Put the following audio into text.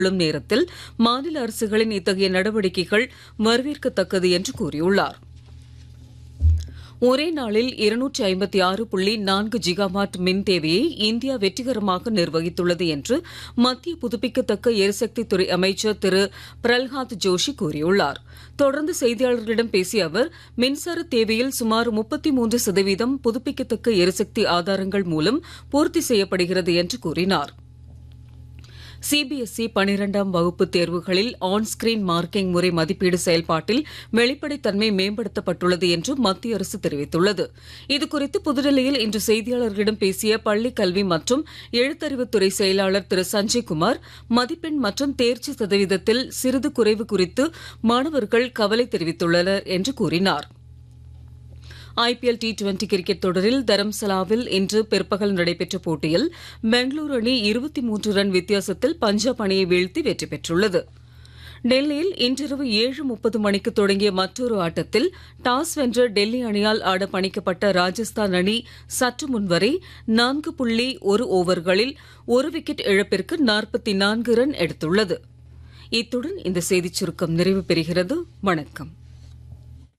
கொள்ளும் நேரத்தில் மாநில அரசுகளின் இத்தகைய நடவடிக்கைகள் வரவேற்கத்தக்கது என்று கூறியுள்ளார் ஒரே நாளில் இருநூற்றி ஐம்பத்தி ஆறு புள்ளி நான்கு ஜிகாவாட் மின் தேவையை இந்தியா வெற்றிகரமாக நிர்வகித்துள்ளது என்று மத்திய புதுப்பிக்கத்தக்க எரிசக்தி துறை அமைச்சர் திரு பிரல்ஹாத் ஜோஷி கூறியுள்ளார் தொடர்ந்து செய்தியாளர்களிடம் பேசிய அவர் மின்சார தேவையில் சுமார் முப்பத்தி மூன்று சதவீதம் புதுப்பிக்கத்தக்க எரிசக்தி ஆதாரங்கள் மூலம் பூர்த்தி செய்யப்படுகிறது என்று கூறினார் சிபிஎஸ்இ பனிரெண்டாம் வகுப்பு தேர்வுகளில் ஆன் ஸ்கிரீன் மார்க்கிங் முறை மதிப்பீடு செயல்பாட்டில் வெளிப்படைத்தன்மை மேம்படுத்தப்பட்டுள்ளது என்று மத்திய அரசு தெரிவித்துள்ளது இதுகுறித்து புதுடெல்லியில் இன்று செய்தியாளர்களிடம் பேசிய பள்ளிக் கல்வி மற்றும் எழுத்தறிவுத்துறை செயலாளர் திரு சஞ்சய் குமார் மதிப்பெண் மற்றும் தேர்ச்சி சதவீதத்தில் சிறிது குறைவு குறித்து மாணவர்கள் கவலை தெரிவித்துள்ளனர் என்று கூறினார் ஐபிஎல் டி டுவெண்டி கிரிக்கெட் தொடரில் தரம்சலாவில் இன்று பிற்பகல் நடைபெற்ற போட்டியில் பெங்களூரு அணி இருபத்தி மூன்று ரன் வித்தியாசத்தில் பஞ்சாப் அணியை வீழ்த்தி வெற்றி பெற்றுள்ளது டெல்லியில் இன்றிரவு ஏழு முப்பது மணிக்கு தொடங்கிய மற்றொரு ஆட்டத்தில் டாஸ் வென்ற டெல்லி அணியால் ஆட பணிக்கப்பட்ட ராஜஸ்தான் அணி சற்று முன்வரை நான்கு புள்ளி ஒரு ஓவர்களில் ஒரு விக்கெட் இழப்பிற்கு நாற்பத்தி நான்கு ரன் எடுத்துள்ளது இத்துடன் இந்த செய்திச் சுருக்கம் நிறைவு பெறுகிறது வணக்கம்